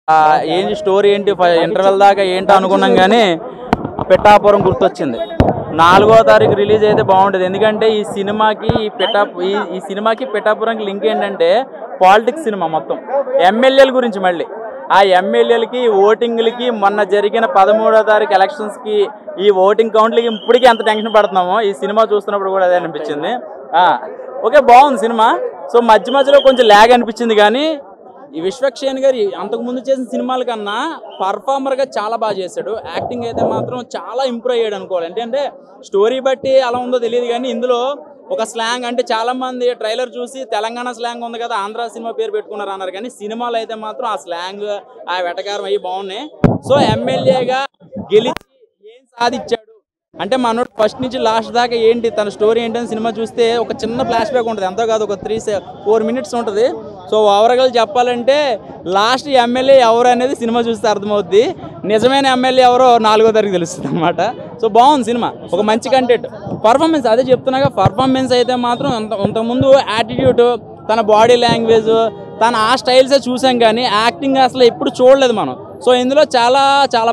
ఆ, ఏంటి స్టోరీ ఏంటి ఇంటర్వెల్ దాకా ఏంటో అనుకున్నాం కానీ పిఠాపురం గుర్తొచ్చింది నాలుగో తారీఖు రిలీజ్ అయితే బాగుంటుంది ఎందుకంటే ఈ సినిమాకి ఈ పిఠా ఈ ఈ సినిమాకి పిఠాపురంకి లింక్ ఏంటంటే పాలిటిక్స్ సినిమా మొత్తం ఎమ్మెల్యేల గురించి మళ్ళీ ఆ ఎమ్మెల్యేలకి ఓటింగ్లకి మొన్న జరిగిన పదమూడో తారీఖు ఎలక్షన్స్కి ఈ ఓటింగ్ కౌంట్లకి ఇప్పటికీ ఎంత టెన్షన్ పడుతున్నామో ఈ సినిమా చూస్తున్నప్పుడు కూడా అదే అనిపించింది ఆ, ఓకే బాగుంది సినిమా సో మధ్య మధ్యలో కొంచెం ల్యాగ్ అనిపించింది కానీ ఈ విశ్వక్షేణ్ గారు అంతకు ముందు చేసిన సినిమాల కన్నా పర్ఫార్మర్ గా చాలా బాగా చేశాడు యాక్టింగ్ అయితే మాత్రం చాలా ఇంప్రూవ్ అయ్యాడు అనుకోవాలి ఏంటంటే స్టోరీ బట్టి అలా ఉందో తెలియదు కానీ ఇందులో ఒక స్లాంగ్ అంటే చాలా మంది ట్రైలర్ చూసి తెలంగాణ స్లాంగ్ ఉంది కదా ఆంధ్ర సినిమా పేరు పెట్టుకున్నారు అన్నారు కానీ సినిమాలో అయితే మాత్రం ఆ స్లాంగ్ ఆ వెటకారం అవి బాగున్నాయి సో ఎమ్మెల్యేగా గెలిచి ఏం సాధించాడు అంటే మనోడు ఫస్ట్ నుంచి లాస్ట్ దాకా ఏంటి తన స్టోరీ ఏంటని సినిమా చూస్తే ఒక చిన్న ఫ్లాష్ బ్యాక్ ఉంటుంది ఎంతో కాదు ఒక త్రీ ఫోర్ మినిట్స్ ఉంటుంది సో ఓవరాల్ చెప్పాలంటే లాస్ట్ ఎమ్మెల్యే ఎవరు అనేది సినిమా చూస్తే అర్థమవుద్ది నిజమైన ఎమ్మెల్యే ఎవరో నాలుగో తారీఖు తెలుస్తుంది అనమాట సో బాగుంది సినిమా ఒక మంచి కంటెంట్ పర్ఫార్మెన్స్ అదే చెప్తున్నాగా పర్ఫార్మెన్స్ అయితే మాత్రం అంత ఇంతకుముందు యాటిట్యూడ్ తన బాడీ లాంగ్వేజ్ తన ఆ స్టైల్సే చూసాం కానీ యాక్టింగ్ అసలు ఎప్పుడు చూడలేదు మనం సో ఇందులో చాలా చాలా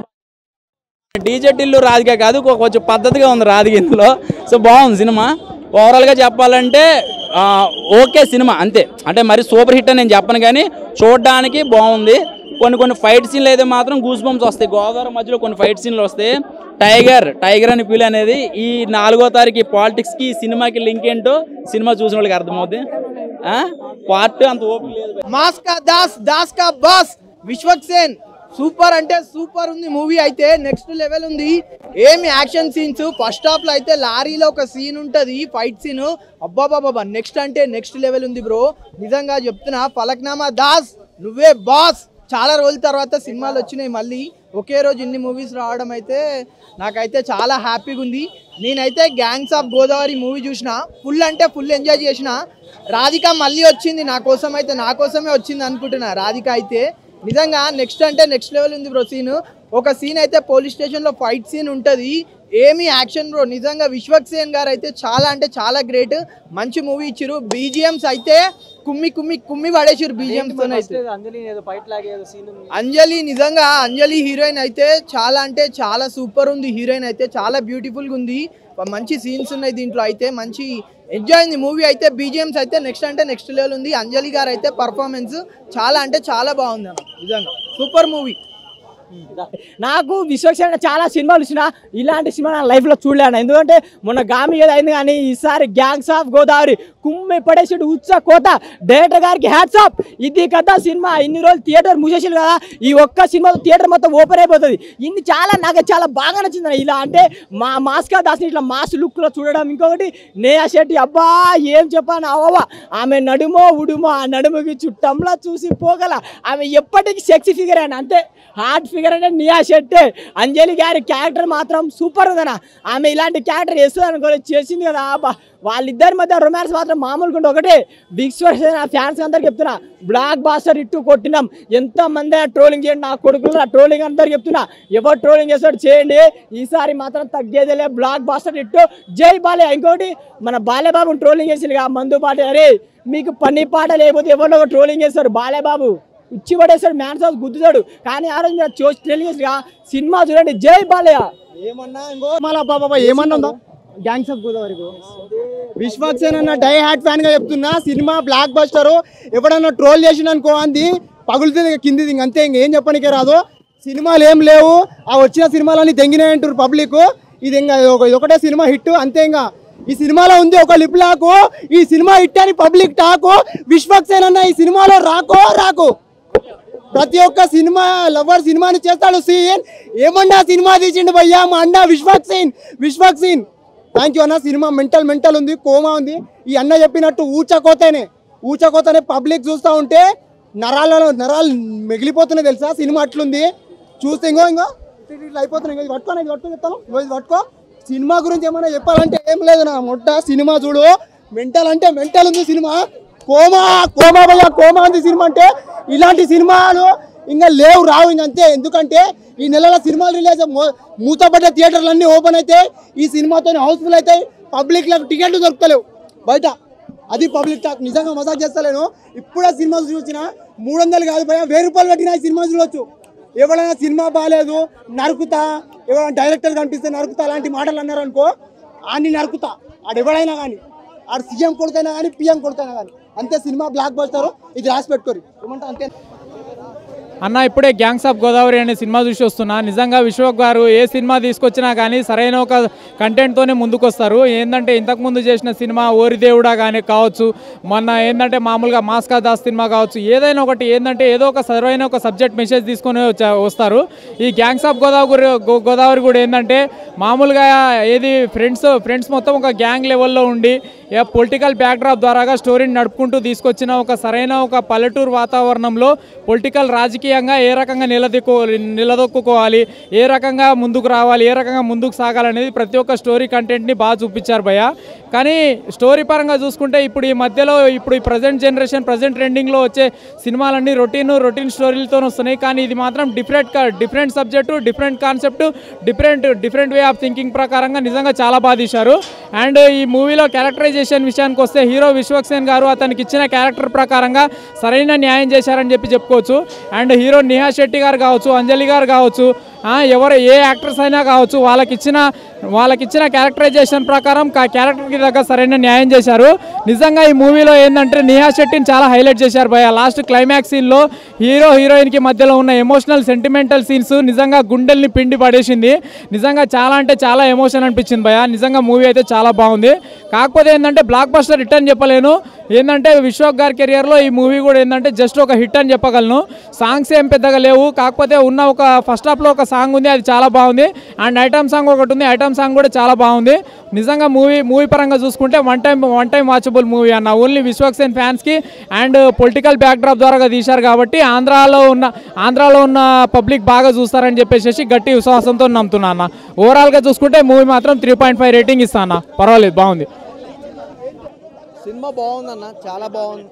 డీజే టిల్లు రాధిక కాదు కొ- కొంచెం పద్ధతిగా ఉంది రాధిక ఇందులో సో బాగుంది సినిమా ఓవరాల్గా చెప్పాలంటే ఆ, ఓకే సినిమా అంతే అంటే మరి సూపర్ హిట్ అని నేను చెప్పను కానీ చూడడానికి బాగుంది కొన్ని కొన్ని ఫైట్ సీన్లు అయితే మాత్రం గూస్ బంప్స్ వస్తాయి గోదావరి మధ్యలో కొన్ని ఫైట్ సీన్లు వస్తాయి టైగర్ టైగర్ అని ఫీల్ అనేది ఈ నాలుగో తారీఖు పాలిటిక్స్కి సినిమాకి లింక్ ఏంటో సినిమా చూసిన వాళ్ళకి అర్థమవుద్ది పార్ట్ అంత ఓపిక లేదు మాస్ కా దాస్ దాస్ కా బాస్ విశ్వక్ సేన్ సూపర్ అంటే సూపర్ ఉంది మూవీ అయితే నెక్స్ట్ లెవెల్ ఉంది ఏమి యాక్షన్ సీన్స్ ఫస్ట్ హాఫ్ లో అయితే లారీలో ఒక సీన్ ఉంటది ఫైట్ సీన్ అబ్బాబాబా నెక్స్ట్ అంటే నెక్స్ట్ లెవెల్ ఉంది బ్రో నిజంగా చెప్తున్నా ఫలక్నామా దాస్ నువ్వే బాస్ చాలా రోజుల తర్వాత సినిమాలు వచ్చినాయి మళ్ళీ ఒకే రోజు ఇన్ని మూవీస్ రావడం అయితే నాకైతే చాలా హ్యాపీగా ఉంది నేనైతే గ్యాంగ్స్ ఆఫ్ గోదావరి మూవీ చూసిన ఫుల్ అంటే ఫుల్ ఎంజాయ్ చేసిన రాధిక మళ్ళీ వచ్చింది నా కోసం అయితే నా కోసమే వచ్చింది అనుకుంటున్నా రాధిక అయితే నిజంగా నెక్స్ట్ అంటే నెక్స్ట్ లెవెల్ ఉంది బ్రో సీన్ ఒక సీన్ అయితే పోలీస్ స్టేషన్ లో ఫైట్ సీన్ ఉంటది ఏమి యాక్షన్ బ్రో నిజంగా విశ్వక్ సేన్ గారు అయితే చాలా అంటే చాలా గ్రేట్ మంచి మూవీ ఇచ్చిరు బీజిఎంస్ అయితే కుమ్మి కుమ్మి కుమ్మి పడేసిరు బీజిఎంస్ తో అయితే అంజలి ఏదో ఫైట్ లాగే ఏదో సీన్ అంజలి నిజంగా అంజలి హీరోయిన్ అయితే చాలా అంటే చాలా సూపర్ ఉంది హీరోయిన్ అయితే చాలా బ్యూటిఫుల్ గా ఉంది మంచి సీన్స్ ఉన్నాయి దీంట్లో అయితే మంచి ఎంజాయ్ అయింది మూవీ అయితే బీజిఎంస్ అయితే నెక్స్ట్ అంటే నెక్స్ట్ లెవెల్ ఉంది అంజలి గారు అయితే పర్ఫార్మెన్స్ చాలా అంటే చాలా బాగుంది అన్న నిజంగా సూపర్ మూవీ నాకు విశ్వక్షణ చాలా సినిమాలు వచ్చిన ఇలాంటి సినిమా నా లైఫ్లో చూడలేను ఎందుకంటే మొన్న గామి ఏదో అయింది కానీ ఈసారి గ్యాంగ్స్ ఆఫ్ గోదావరి కుమ్మి పడేసాడు ఉత్స కోత డైరెక్టర్ గారికి హ్యాట్స్ ఆఫ్ ఇది కదా సినిమా ఇన్ని రోజులు థియేటర్ మూసేసారు కదా ఈ ఒక్క సినిమా థియేటర్ మొత్తం ఓపెన్ అయిపోతుంది ఇన్ని చాలా నాకు చాలా బాగా నచ్చింది ఇలా అంటే మా మాస్కా దాస్ని ఇట్లా మాస్ లుక్లో చూడడం ఇంకొకటి నేహా శెట్టి అబ్బా ఏం చెప్పాను అవ్వ ఆమె నడుమో ఉడుమో ఆ నడుముకి చుట్టంలా చూసి పోగల ఆమె ఎప్పటికీ సెక్సీ ఫిగర్ అని అంతే హార్ట్ ఫిగర్ అంటే నియా శెట్టే అంజలి గారి క్యారెక్టర్ మాత్రం సూపర్ ఉందన్న ఆమె ఇలాంటి క్యారెక్టర్ వేస్తుంది అనుకో చేసింది కదా అబ్బా వాళ్ళిద్దరి మధ్య రొమాన్స్ మాత్రం మామూలుగా ఉంటే ఒకటే బిగ్ స్టార్స్ ఫ్యాన్స్ అందరికి చెప్తున్నా బ్లాక్ బాస్టర్ ఇట్టు కొట్టినాం ఎంత మంది ట్రోలింగ్ చేయండి నా కొడుకులు నా ట్రోలింగ్ అందరికి చెప్తున్నా ఎవరు ట్రోలింగ్ చేస్తాడు చేయండి ఈసారి మాత్రం తగ్గేదేలే బ్లాక్ బాస్టర్ ఇట్టు జై బాలే ఇంకోటి మన బాలేబాబు ట్రోలింగ్ చేసింది మందు పాట అరే మీకు పని పాట లేకపోతే ఎవరిలో ఒక ట్రోలింగ్ చేస్తారు బాలేబాబు ఉచ్చి పడేస్తాడు మ్యాన్స్ హౌస్ గుద్దుతాడు కానీ ఆ రోజు మీరు చూసి ట్రైలింగ్ సినిమా చూడండి జై బాలయ్య ఏమన్నా ఇంకో మళ్ళా బాబా ఏమన్నా ఉందా గ్యాంగ్స్ ఆఫ్ గోదావరి విశ్వక్ సేన్ అన్న డై హార్ట్ ఫ్యాన్ గా చెప్తున్నా సినిమా బ్లాక్ బస్టర్ ఎవడన్నా ట్రోల్ చేసిన అనుకో అంది పగులుతుంది ఇక కిందిది ఇంక అంతే ఇంకేం చెప్పనికే రాదు సినిమాలు ఏం లేవు ఆ వచ్చిన సినిమాలన్నీ తెంగినాయి అంటారు పబ్లిక్ ఇది ఇంకా ఒక- ఇది ఒకటే సినిమా హిట్ అంతే ఇంకా ఈ సినిమాలో ఉంది ఒక లిప్ లాకు ఈ సినిమా హిట్ అని పబ్లిక్ టాకు విశ్వక్ సేన్ అన్న ఈ సినిమాలో రాకో రాకు ప్రతి ఒక్క సినిమా లవర్ సినిమాని చేస్తాడు సీన్ ఏమన్నా సినిమా తీసిండు భయ్యా మా అన్న విశ్వక్ సీన్ విశ్వక్ సీన్ థ్యాంక్ యూ అన్న సినిమా మెంటల్ మెంటల్ ఉంది కోమా ఉంది ఈ అన్న చెప్పినట్టు ఊచకోతనే ఊచకోతనే పబ్లిక్ చూస్తూ ఉంటే నరాలలో నరాలు మిగిలిపోతున్నాయి తెలుసా సినిమా అట్లుంది చూస్తే ఇంకో ఇంకో ఇట్లా ఇట్లా అయిపోతున్నాయి ఇంకో ఇది పట్టుకో ఇది పట్టుకో చెప్తాను ఇంకో ఇది పట్టుకో సినిమా గురించి ఏమైనా చెప్పాలంటే ఏం లేదు నా మొట్ట సినిమా చూడు మెంటల్ అంటే మెంటల్ ఉంది సినిమా కోమా కోమా భయ్యా కోమా ఉంది సినిమా అంటే ఇలాంటి సినిమాలు ఇంకా లేవు రావు ఇంక అంతే ఎందుకంటే ఈ నెలలో సినిమాలు రిలీజ్ మూ- మూతపడ్డ థియేటర్లు అన్నీ ఓపెన్ అయితే ఈ సినిమాతో హౌస్ఫుల్ అవుతాయి పబ్లిక్లకు టికెట్లు దొరుకుతలేవు బయట అది పబ్లిక్ టాక్ నిజంగా మజాక్ చేస్తలేను ఇప్పుడే సినిమా చూసిన మూడు వందలు కాదు భయ వెయ్యి రూపాయలు పెట్టిన ఈ సినిమా చూడొచ్చు ఎవరైనా సినిమా బాగాలేదు నరుకుతా ఎవరైనా డైరెక్టర్ కనిపిస్తే నరుకుతా అలాంటి మాటలు అన్నారు అనుకో ఆడిని నరుకుతా ఆడు ఎవడైనా కానీ ఆడు సీఎం కొడుకైనా కానీ పిఎం కొడుకైనా కానీ అంతే సినిమా బ్లాక్ బస్టర్ ఇది రాసి పెట్టుకోరు ఏమంటా అంతే అన్న ఇప్పుడే గ్యాంగ్స్ ఆఫ్ గోదావరి అనే సినిమా చూసి వస్తున్నా నిజంగా విశ్వక్ గారు ఏ సినిమా తీసుకొచ్చినా కానీ సరైన ఒక కంటెంట్తోనే ముందుకొస్తారు ఏంటంటే ఇంతకుముందు చేసిన సినిమా ఓరిదేవుడా కానీ కావచ్చు మొన్న ఏంటంటే మామూలుగా మాస్కా దాస్ సినిమా కావచ్చు ఏదైనా ఒకటి ఏంటంటే ఏదో ఒక సరైన ఒక సబ్జెక్ట్ మెసేజ్ తీసుకొని వచ్చా- వస్తారు ఈ గ్యాంగ్స్ ఆఫ్ గోదావరి గో- గోదావరి కూడా ఏంటంటే మామూలుగా ఏది ఫ్రెండ్స్ ఫ్రెండ్స్ మొత్తం ఒక గ్యాంగ్ లెవెల్లో ఉండి ఏ పొలిటికల్ బ్యాక్డ్రాప్ ద్వారాగా స్టోరీని నడుపుకుంటూ తీసుకొచ్చిన ఒక సరైన ఒక పల్లెటూరు వాతావరణంలో పొలిటికల్ రాజకీయంగా ఏ రకంగా నిలదొక్కు నిలదొక్కుకోవాలి ఏ రకంగా ముందుకు రావాలి ఏ రకంగా ముందుకు సాగాలనేది ప్రతి ఒక్క స్టోరీ కంటెంట్ని బాగా చూపించారు భయ్య కానీ స్టోరీ పరంగా చూసుకుంటే ఇప్పుడు ఈ మధ్యలో ఇప్పుడు ఈ ప్రజెంట్ జనరేషన్ ప్రజెంట్ ట్రెండింగ్లో వచ్చే సినిమాలన్నీ రొటీన్ రొటీన్ స్టోరీలతో వస్తున్నాయి కానీ ఇది మాత్రం different different subject different concept different different way of thinking ప్రకారంగా నిజంగా చాలా బాగా తీశారు అండ్ ఈ మూవీలో క్యారెక్టరైజేషన్ విషయానికి వస్తే హీరో విశ్వక్సేన్ గారు అతనికి ఇచ్చిన క్యారెక్టర్ ప్రకారంగా సరైన న్యాయం చేశారని చెప్పి చెప్పుకోవచ్చు అండ్ హీరో నిహా శెట్టి గారు కావచ్చు అంజలి గారు కావచ్చు ఆ, ఎవరు ఏ యాక్టర్స్ అయినా కావచ్చు వాళ్ళకి ఇచ్చిన వాళ్ళకి ఇచ్చిన క్యారెక్టరైజేషన్ ప్రకారం ఆ క్యారెక్టర్కి తగ్గ సరైన న్యాయం చేశారు నిజంగా ఈ మూవీలో ఏంటంటే నిహా శెట్టిని చాలా హైలైట్ చేశారు భయ లాస్ట్ క్లైమాక్స్ సీన్లో హీరో హీరోయిన్కి మధ్యలో ఉన్న ఎమోషనల్ సెంటిమెంటల్ సీన్స్ నిజంగా గుండెల్ని పిండి పడేసింది నిజంగా చాలా అంటే చాలా ఎమోషన్ అనిపించింది భయ నిజంగా మూవీ అయితే చాలా బాగుంది కాకపోతే ఏంటంటే బ్లాక్ బస్టర్ హిట్ అని చెప్పలేను ఏంటంటే విశ్వక్ గారి కెరియర్లో ఈ మూవీ కూడా ఏంటంటే జస్ట్ ఒక హిట్ అని చెప్పగలను సాంగ్స్ ఏం పెద్దగా లేవు కాకపోతే ఉన్న ఒక ఫస్ట్ హాఫ్లో ఒక సాంగ్ ఉంది అది చాలా బాగుంది అండ్ ఐటమ్ సాంగ్ ఒకటి ఉంది ఐటమ్ సాంగ్ కూడా చాలా బాగుంది నిజంగా మూవీ మూవీ పరంగా చూసుకుంటే one time one time watchable movie అన్న ఓన్లీ విశ్వక్సేన్ ఫ్యాన్స్కి అండ్ పొలిటికల్ బ్యాక్డ్రాప్ ద్వారా తీశారు కాబట్టి ఆంధ్రాలో ఉన్న ఆంధ్రాలో ఉన్న పబ్లిక్ బాగా చూస్తారని చెప్పేసి గట్టి విశ్వాసంతో నమ్ముతున్నా అన్న ఓవరాల్గా చూసుకుంటే మూవీ మాత్రం త్రీ పాయింట్ ఫైవ్ రేటింగ్ ఇస్తాను అన్న పర్వాలేదు బాగుంది సినిమా బాగుందన్న చాలా బాగుంది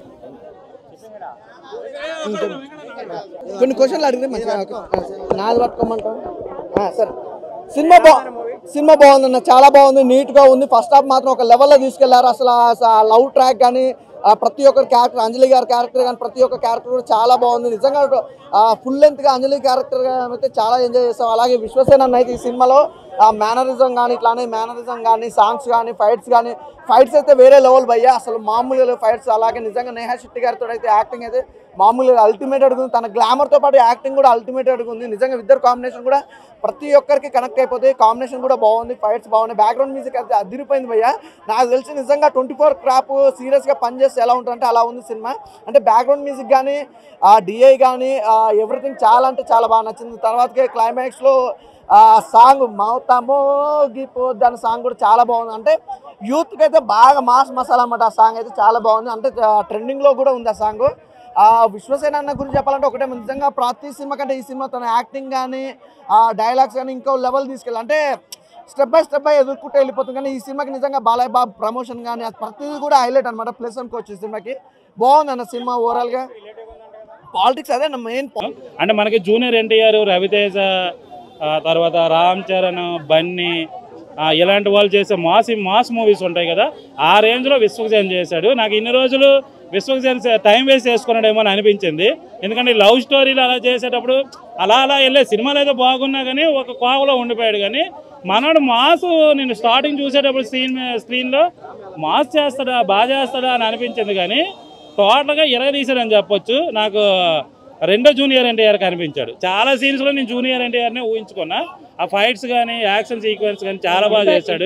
కొన్ని క్వశ్చన్లు అడిగితే మంచిగా నాది పట్టుకోమంటాం ఆ, సరే సినిమా బా సినిమా బాగుందన్న చాలా బాగుంది నీట్గా ఉంది ఫస్ట్ హాఫ్ మాత్రం ఒక లెవెల్లో తీసుకెళ్లారు అసలు ఆ లవ్ ట్రాక్ కానీ ఆ ప్రతి ఒక్కరి క్యారెక్టర్ అంజలి గారి క్యారెక్టర్ కానీ ప్రతి ఒక్క క్యారెక్టర్ కూడా చాలా బాగుంది నిజంగా ఫుల్ లెంత్గా అంజలి క్యారెక్టర్ అయితే చాలా ఎంజాయ్ చేస్తాం అలాగే విశ్వసేన అన్న అయితే ఈ సినిమాలో ఆ మేనరిజం కానీ ఇట్లానే మేనరిజం కానీ సాంగ్స్ కానీ ఫైట్స్ కానీ ఫైట్స్ అయితే వేరే లెవెల్ భయ్యా అసలు మామూలుగా ఫైట్స్ అలాగే నిజంగా నేహా శెట్టి గారితో అయితే యాక్టింగ్ అయితే మామూలుగా అల్టిమేట్ అడుగుంది తన గ్లామర్తో పాటు యాక్టింగ్ కూడా అల్టిమేట్ అడుగుంది నిజంగా ఇద్దరు కాంబినేషన్ కూడా ప్రతి ఒక్కరికి కనెక్ట్ అయిపోతుంది కాంబినేషన్ కూడా బాగుంది ఫైట్స్ బాగున్నాయి బ్యాక్గ్రౌండ్ మ్యూజిక్ అయితే అదిరిపోయింది భయ్య నాకు తెలిసి నిజంగా ట్వంటీ ఫోర్ క్రాప్ సీరియస్గా పనిచేస్తే ఎలా ఉంటుందంటే అలా ఉంది సినిమా అంటే బ్యాక్గ్రౌండ్ మ్యూజిక్ కానీ ఆ డిఐ కానీ ఎవ్రీథింగ్ చాలా అంటే చాలా బాగా నచ్చింది తర్వాతకి క్లైమాక్స్లో ఆ సాంగ్ మౌతామో గిపో దాని సాంగ్ కూడా చాలా బాగుంది అంటే యూత్కి అయితే బాగా మాస్ మసాలా అన్నమాట ఆ సాంగ్ అయితే చాలా బాగుంది అంటే ట్రెండింగ్లో కూడా ఉంది ఆ సాంగ్ ఆ విశ్వసేన అన్న గురించి చెప్పాలంటే ఒకటే నిజంగా ప్రతి సినిమా కంటే ఈ సినిమా తన యాక్టింగ్ కానీ ఆ డైలాగ్స్ కానీ ఇంకో లెవెల్ తీసుకెళ్ళి అంటే స్టెప్ బై స్టెప్ బై ఎదుర్కొంటూ వెళ్ళిపోతుంది కానీ ఈ సినిమాకి నిజంగా బాలయ్య బాబు ప్రమోషన్ కానీ అది ప్రతిదీ కూడా హైలైట్ అనమాట ప్లస్ అనుకోవచ్చు ఈ సినిమాకి బాగుంది అన్న సినిమా ఓవరాల్గా పాలిటిక్స్ అదే మెయిన్ అంటే మనకి జూనియర్ ఎన్టీఆర్ రవితేజ ఆ తర్వాత రామ్ చరణ్ బన్నీ ఆ, ఇలాంటి వాళ్ళు చేసే మాస్ మాస్ మూవీస్ ఉంటాయి కదా ఆ రేంజ్లో విశ్వక్సేన్ చేశాడు నాకు ఇన్ని రోజులు విశ్వక్సేన్ టైం వేస్ట్ చేసుకున్నాడేమో అని అనిపించింది ఎందుకంటే లవ్ స్టోరీలు అలా చేసేటప్పుడు అలా అలా వెళ్ళే సినిమాలు అయితే బాగున్నా కానీ ఒక కోవలో ఉండిపోయాడు కానీ మనోడు మాస్ నేను స్టార్టింగ్ చూసేటప్పుడు స్క్రీన్ స్క్రీన్లో మాస్ చేస్తాడా బాగా చేస్తాడా అని అనిపించింది కానీ టోటల్గా ఇరగదీశాడని చెప్పొచ్చు నాకు రెండో జూనియర్ ఎన్టీఆర్ కనిపించాడు చాలా సీన్స్లో నేను జూనియర్ ఎన్టీఆర్నే ఊహించుకున్నా ఆ ఫైట్స్ కానీ యాక్షన్ సీక్వెన్స్ కానీ చాలా బాగా చేశాడు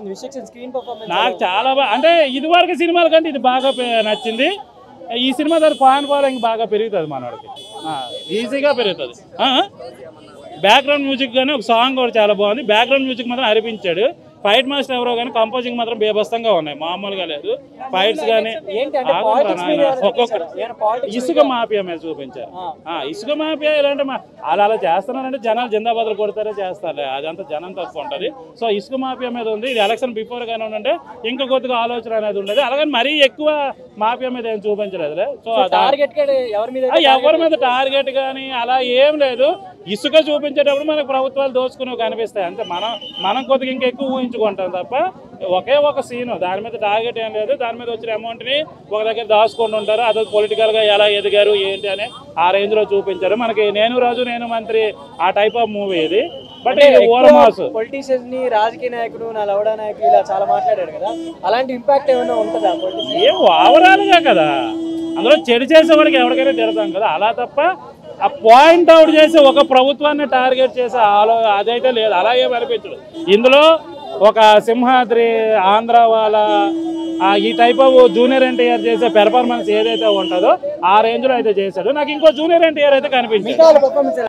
నాకు చాలా బాగా అంటే ఇదివరకు సినిమాల కంటే ఇది బాగా పె- నచ్చింది ఈ సినిమా తర్వాత ఫ్యాన్ ఫాలోయింగ్ బాగా పెరుగుతుంది మనోడికి ఆ, ఈజీగా పెరుగుతుంది బ్యాక్గ్రౌండ్ మ్యూజిక్ కానీ ఒక సాంగ్ కూడా చాలా బాగుంది బ్యాక్గ్రౌండ్ మ్యూజిక్ మాత్రం అనిపించాడు ఫైట్ మాస్టర్ ఎవరో కానీ కంపోజింగ్ మాత్రం బేబస్తంగా ఉన్నాయి మామూలుగా లేదు ఫైట్స్ కానీ ఆగురా నాయనా. ఒక్కొక్క ఇసుక మాఫియా మీద చూపించారు ఆ, ఇసుక మాఫియా ఇలాంటి మా- అలా అలా చేస్తున్నారంటే జనాలు జిందాబాద్లు కొడతారే చేస్తారులే అదంతా జనం తక్కువ ఉంటుంది సో ఇసుక మాఫియా మీద ఉంది ఇది ఎలక్షన్ బిఫోర్ గానే ఉంటే ఇంకా కొద్దిగా ఆలోచన అనేది ఉండదు అలాగని మరీ ఎక్కువ మాఫియా మీద ఏం చూపించలేదులే సో టార్గెట్ ఎవరి మీద టార్గెట్ కానీ అలా ఏం లేదు ఇసుక చూపించేటప్పుడు మనకు ప్రభుత్వాలు దోచుకునేవి కనిపిస్తాయి అంతే మనం మనం కొద్దిగా ఇంకా ఎక్కువ ఊహించుకుంటాం తప్ప ఒకే ఒక సీన్ దాని మీద టార్గెట్ ఏం లేదు దాని మీద వచ్చిన అమౌంట్ని ఒక దగ్గర దాచుకొని ఉంటారు అదే పొలిటికల్గా ఎలా ఎదిగారు ఏంటి అని ఆ రేంజ్లో చూపించారు మనకి నేను రాజు నేను మంత్రి ఆ టైప్ ఆఫ్ మూవీ ఇది బట్ ఓరమాస్ పొలిటీషియన్స్ ని రాజకీయ నాయకుడు నా లవడా నాయకుడు ఇలా చాలా మాట్లాడాడు కదా అలాంటి ఇంపాక్ట్ ఏమైనా ఉంటుందా పొలిటీషియన్ ఏం ఓవరాల్గా కదా అందులో చెడు చేసేవాడికి ఎవరికైనా తిడతాం కదా అలా తప్ప ఆ పాయింట్ అవుట్ చేసి ఒక ప్రభుత్వాన్ని టార్గెట్ చేసే ఆలో అదైతే లేదు అలా ఏం అనిపించదు ఇందులో ఒక సింహాద్రి ఆంధ్ర వాళ్ళ ఆ ఈ టైప్ ఆఫ్ జూనియర్ ఎన్టీఆర్ చేసే పెర్ఫార్మెన్స్ ఏదైతే ఉంటుందో ఆ రేంజ్లో అయితే చేశాడు నాకు ఇంకో జూనియర్ ఎన్టీఆర్ అయితే కనిపించింది పర్ఫార్మెన్స్